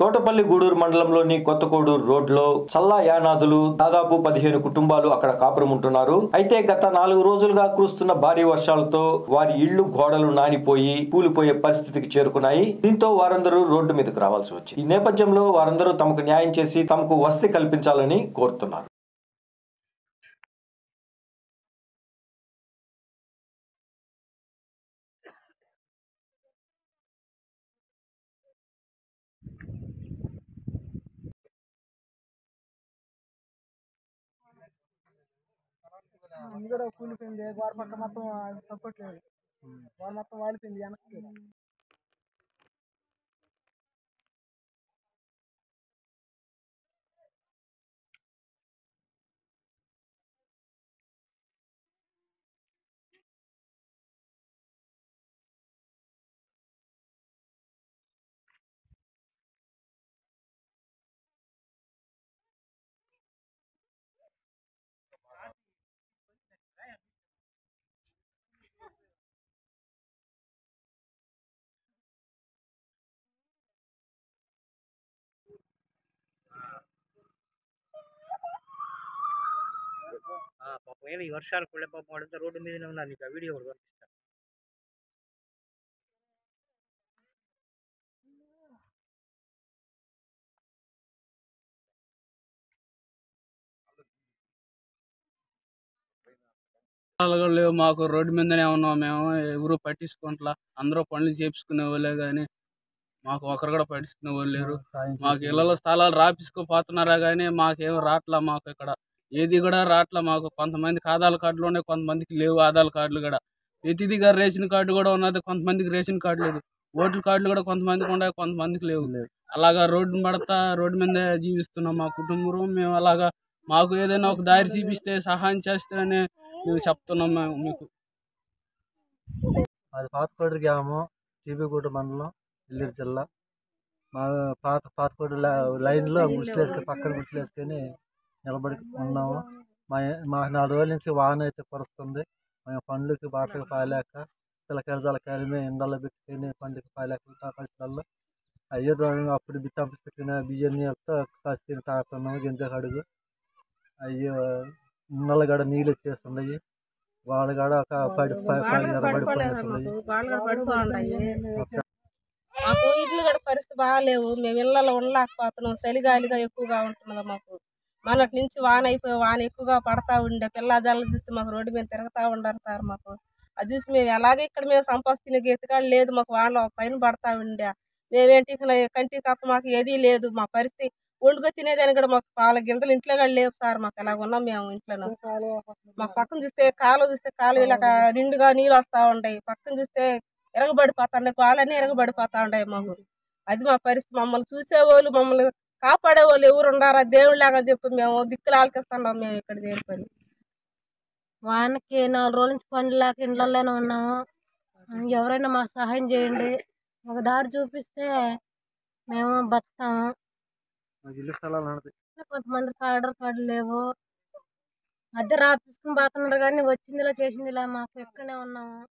తోటపల్లి గూడూరు మండలంలోని కొత్తకోడూరు రోడ్లో చల్లా యానాదులు దాదాపు పదిహేను కుటుంబాలు అక్కడ కాపురం ఉంటున్నారు అయితే గత నాలుగు రోజులుగా కురుస్తున్న భారీ వర్షాలతో వారి ఇళ్లు గోడలు నానిపోయి కూలిపోయే పరిస్థితికి చేరుకున్నాయి దీంతో వారందరూ రోడ్డు మీదకు రావాల్సి వచ్చింది ఈ నేపథ్యంలో వారందరూ తమకు న్యాయం చేసి తమకు వసతి కల్పించాలని కోరుతున్నారు ఇది కూడా కూలిపోయింది గోడ పక్క మొత్తం సపోర్ట్ లేదు గోడ మొత్తం వాలిపోయింది వెనక్కి ఆ, పాపం ఏమి ఈ వర్షాలు కూడా పాపం వాడంతా రోడ్డు మీదనే ఉన్నారు నీకు ఆ వీడియో కూడా పంపిస్తా కూడా లేవు మాకు రోడ్డు మీదనే ఉన్నాం మేము ఎవరు పట్టించుకుంటలా అందరూ పనులు చేపించుకునే వాళ్ళే కానీ మాకు ఒకరు కూడా పట్టించుకునే వాళ్ళు లేరు మాకు ఇళ్ళలో స్థలాలు రాపించుకోపోతున్నారా కానీ మాకేం రావట్లా మాకు ఇక్కడ ఏది కూడా రావట్లా మాకు కొంతమందికి ఆధార్ కార్డులు ఉన్నాయి కొంతమందికి లేవు ఆధార్ కార్డులు కూడా ప్రతిదిగా రేషన్ కార్డు కూడా ఉన్నది కొంతమందికి రేషన్ కార్డు లేదు ఓట్ల కార్డులు కూడా కొంతమందికి ఉన్నాయి కొంతమందికి లేవు అలాగా రోడ్డు పడతా రోడ్డు మీద జీవిస్తున్నాం మా కుటుంబం మేము అలాగా మాకు ఏదైనా ఒక దారి చూపిస్తే సహాయం చేస్తేనే మేము చెప్తున్నాం మేము మీకు మాది పాతకోటి గ్రామం టీబీగూడ మండలం నెల్లూరు జిల్లా మా పాత పాతకోటి లైన్లో గుడిసెలు వేసుకొని పక్కన గుడిసెలు వేసుకొని నిలబడి ఉన్నాము మా మా నాలుగు రోజుల నుంచి వాన అయితే కురుస్తుంది మేము పండ్లకి బాటలకు పాలేక పిల్లకాయలు జలకాయలు మేము ఎండలో పెట్టుకొని పండుగ పాలేక పరిస్థితుల్లో అయ్యో రోజు అప్పుడు బిచ్చంపి పెట్టిన బియ్యం నీళ్ళతో కాసుకొని తాగుతున్నాము గింజ కడుగు అయ్యో ఇళ్ళ కాడ నీళ్ళు వచ్చేస్తున్నాయి వాళ్ళు కాడ ఒక పడి పడి పడి నిలబడిపోయిస్తున్నాయి మాకు ఇల్లు కూడా పరిస్థితి బాగాలేవు మేము ఇళ్ళలో ఉండలేకపోతున్నాం చలిగాలిగా ఎక్కువగా ఉంటున్నది మాకు మొన్నటి నుంచి వాన అయిపోయి వాన ఎక్కువగా పడతా ఉండే పిల్ల జల్లు చూస్తే మాకు రోడ్డు మీద తిరుగుతూ ఉండాలి సార్ మాకు అది చూసి మేము ఎలాగే ఇక్కడ మేము సంపాదిస్తున్న గీతకాడు లేదు మాకు వానలో పైన పడతా ఉండే మేమేంటి ఇక కంటి తప్ప మాకు ఏదీ లేదు మా పరిస్థితి వండుకో తినేదానికి కూడా మాకు పాల గింజలు ఇంట్లో కూడా లేవు సార్ మాకు అలా ఉన్నాం మేము ఇంట్లో మాకు పక్కన చూస్తే కాలువ చూస్తే కాలువ ఇలా నిండుగా నీళ్ళు వస్తూ ఉంటాయి పక్కన చూస్తే ఎరగబడిపోతాండే కాళ్ళన్నీ ఎరగబడిపోతా ఉంటాయి మాకు అది మా పరిస్థితి మమ్మల్ని చూసేవాళ్ళు మమ్మల్ని కాపాడేవాళ్ళు ఎవరు ఉండారా దేవుళ్ళలాగా చెప్పి మేము దిక్కులు ఆలకిస్తున్నాం మేము ఇక్కడ చేరుకొని వానకి నాలుగు రోజుల నుంచి పనులు లేక ఇండ్లలోనే ఉన్నాము ఎవరైనా మాకు సహాయం చేయండి ఒక దారి చూపిస్తే మేము బతాము మాకు ఇల్లు స్థలాలు ఉన్నది కొంతమందికి ఆర్డర్ కార్డు లేవు అద్దె రాపించుకుని పోతున్నారు కానీ వచ్చిందిలా చేసిందిలా మాకు ఎక్కడనే ఉన్నాము